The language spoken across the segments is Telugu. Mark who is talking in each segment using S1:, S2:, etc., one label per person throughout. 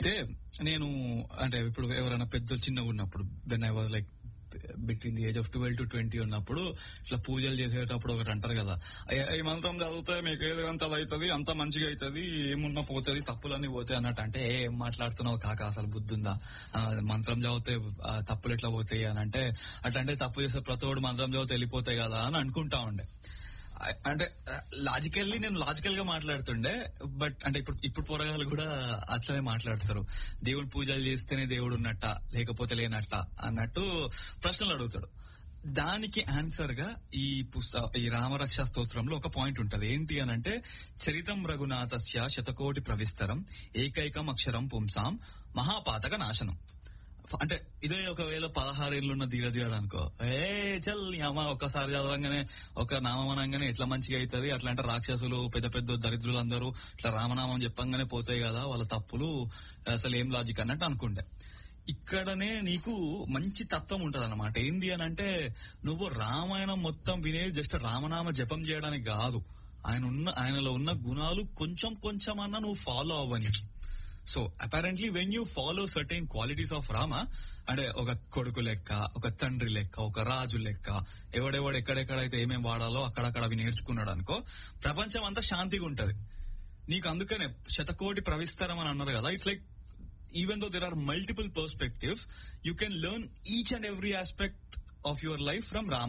S1: అయితే నేను అంటే ఇప్పుడు ఎవరైనా పెద్దలు చిన్నగా ఉన్నప్పుడు when I was like between the age of twelve to twenty ఉన్నప్పుడు ఇట్లా పూజలు చేసేటప్పుడు ఒకటి అంటారు కదా "ఏ- ఈ మంత్రం చదివితే మీకు ఏది అంత అవుతుంది అంత మంచిగా అవుతుంది ఏమున్నా పోతుంది తప్పులన్నీ పోతాయి అన్నట్టు అంటే "ఏ, ఏం మాట్లాడుతున్నావు కాక అసలు బుద్ధి ఉందా ఆ, మంత్రం చదివితే ఆ, తప్పులు ఎట్లా పోతాయి అని అంటే అట్లా అంటే తప్పు చేస్తే ప్రతోడు మంత్రం చదివితే వెళ్ళిపోతాయి కదా అని అనుకుంటా ఉండే అ- అంటే లాజికల్లీ నేను లాజికల్ గా మాట్లాడుతుండే బట్ అంటే ఇప్పుడు ఇప్పుడు పోరగాళ్ళు కూడా అట్లనే మాట్లాడతారు దేవుడు పూజలు చేస్తేనే దేవుడు ఉన్నట్ట లేకపోతే లేనట్ట అన్నట్టు ప్రశ్నలు అడుగుతాడు దానికి ఆన్సర్ గా ఈ పుస్తక ఈ రామరక్ష స్తోత్రంలో ఒక పాయింట్ ఉంటది ఏంటి అని అంటే చరితం రఘునాథస్య శతకోటి ప్రవిస్తరం ఏకైకం అక్షరం పుంసాం మహాపాతక నాశనం అంటే ఇదే ఒకవేళ పదహారేళ్ళు ఉన్న ధీరజీవాడు అనుకో ఏ చల్ నీ అమ్మ ఒక్కసారి చదవంగానే ఒక నామమనంగానే ఎట్లా మంచిగా అవుతుంది అట్లా అంటే రాక్షసులు పెద్ద పెద్ద దరిద్రులు అందరూ ఇట్లా రామనామం చెప్పంగానే పోతాయి కదా వాళ్ళ తప్పులు అసలు ఏం లాజిక్ అన్నట్టు అనుకుంటే ఇక్కడనే నీకు మంచి తత్వం ఉంటది అనమాట ఏంది అని అంటే నువ్వు రామాయణం మొత్తం వినేది జస్ట్ రామనామ జపం చేయడానికి కాదు ఆయన ఉన్న ఆయనలో ఉన్న గుణాలు కొంచెం కొంచెం అన్నా నువ్వు ఫాలో అవ్వనికి so apparently when you follow certain qualities of Rama అంటే ఒక కొడుకు లెక్క ఒక తండ్రి లెక్క ఒక రాజు లెక్క ఎవడెవడు ఎక్కడెక్కడైతే ఏమేం వాడాలో అక్కడక్కడ అవి నేర్చుకున్నాడు అనుకో ప్రపంచం అంతా శాంతిగా ఉంటది నీకు అందుకనే శతకోటి ప్రవిస్తరం అని అన్నారు కదా it's like even though there are multiple perspectives you can learn each and every aspect of your life from Rama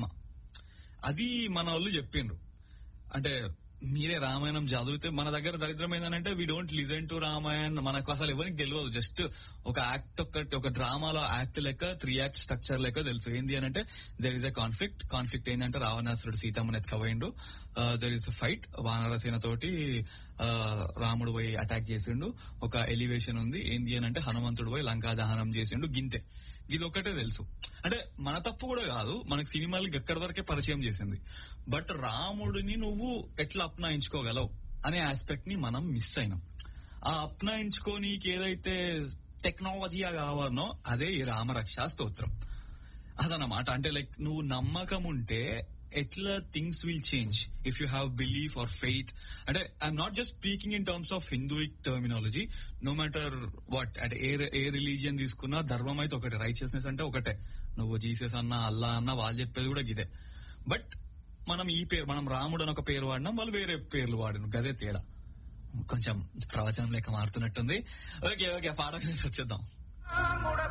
S1: అది మన వాళ్ళు చెప్పిండ్రు అంటే మీరే రామాయణం చదివితే మన దగ్గర దరిద్రం ఏంటంటే we don't listen to Ramayan మనకు అసలు ఎవరికి తెలియదు జస్ట్ ఒక యాక్ట్ ఒకటి ఒక డ్రామాలో యాక్ట్ లెక్క త్రీ యాక్ట్ స్ట్రక్చర్ లెక్క తెలుసు ఏంది అని అంటే there is a conflict conflict ఏంటంటే రావణాసురుడు సీతమ్మని ఎత్తుకపోయిండు దెర్ ఇస్ అ ఫైట్ వానరసేన తోటి ఆ, రాముడు పోయి అటాక్ చేసిండు ఒక ఎలివేషన్ ఉంది ఏంది అని అంటే హనుమంతుడు పోయి లంకా దహనం చేసిండు గింతే ఇది ఒకటే తెలుసు అంటే మన తప్పు కూడా కాదు మనకి సినిమాలు ఎక్కడి వరకే పరిచయం చేసింది బట్ రాముడిని నువ్వు ఎట్లా అప్నాయించుకోగలవు అనే ఆస్పెక్ట్ ని మనం మిస్ అయినాం ఆ అప్నాయించుకోనీకి ఏదైతే టెక్నాలజీగా కావాలనో అదే ఈ రామరక్ష స్తోత్రం అదనమాట అంటే లైక్ నువ్వు నమ్మకం ఉంటే ఎట్లా things will change if you have belief or faith అంటే I'm not just speaking in terms of Hinduic terminology no matter what అంటే ఏ ఏ రిలీజియన్ తీసుకున్నా ధర్మం అయితే ఒకటే రైచియస్నెస్ అంటే ఒకటే నువ్వు జీసస్ అన్నా అల్లా అన్నా వాళ్ళు చెప్పేది కూడా గిదే బట్ మనం ఈ పేరు మనం రాముడు అని ఒక పేరు వాడినాం వాళ్ళు వేరే పేర్లు వాడిన గదే తేడా కొంచెం ప్రవచనం లెక్క మారుతున్నట్టుంది ఓకే ఓకే పాట వచ్చేద్దాం